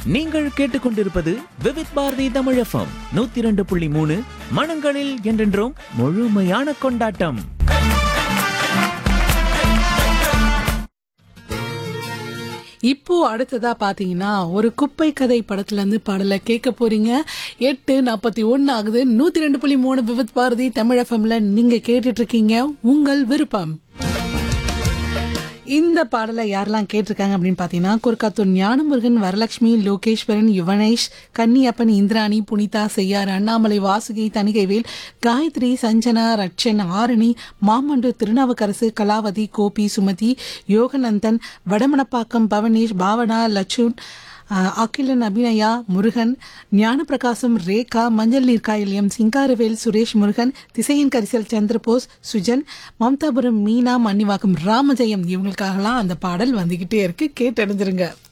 நீங்கள் கேட்டுக்கொண்டிருப்பது விவித் பாரதி தமிழ் எஃப்எம் நூத்தி இரண்டு புள்ளி மூணு மனங்களில் என்றென்றும் முழுமையான கொண்டாட்டம் இப்போ அடுத்ததா பாத்தீங்கன்னா ஒரு குப்பை கதை படத்துல இருந்து பாடல கேட்க போறீங்க எட்டு நாற்பத்தி ஒன்னு ஆகுது நூத்தி ரெண்டு புள்ளி மூணு விவித் பாரதி தமிழ் எஃப்எம்ல நீங்க கேட்டுட்டு இருக்கீங்க உங்கள் விருப்பம் இந்த பாடலை யாரெல்லாம் கேட்டிருக்காங்க அப்படின்னு பார்த்தீங்கன்னா குறுக்காத்தூர் ஞானமுருகன் வரலட்சுமி லோகேஸ்வரன் யுவனேஷ் கன்னியப்பன் இந்திராணி புனிதா செய்யார் அண்ணாமலை வாசுகி தணிகைவேல் காயத்ரி சஞ்சனா ரட்சன் ஆரணி மாமண்டு திருநாவுக்கரசு கலாவதி கோபி சுமதி யோகநந்தன் வடமணப்பாக்கம் பவனேஷ் பாவனா லட்சுன் அஹ், அகிலன் அபிநயா முருகன் ஞானப்பிரகாசம் ரேகா மஞ்சள் நீர்காயல் எம் சிங்காரவேல் சுரேஷ் முருகன் திசையின் கரிசல் சந்திரபோஸ் சுஜன் மம்தாபுரம் மீனா மன்னிவாக்கம் ராமஜெயம் இவங்களுக்காகலாம் அந்த பாடல் வந்துகிட்டே இருக்கு கேட்டறிஞ்சிருங்க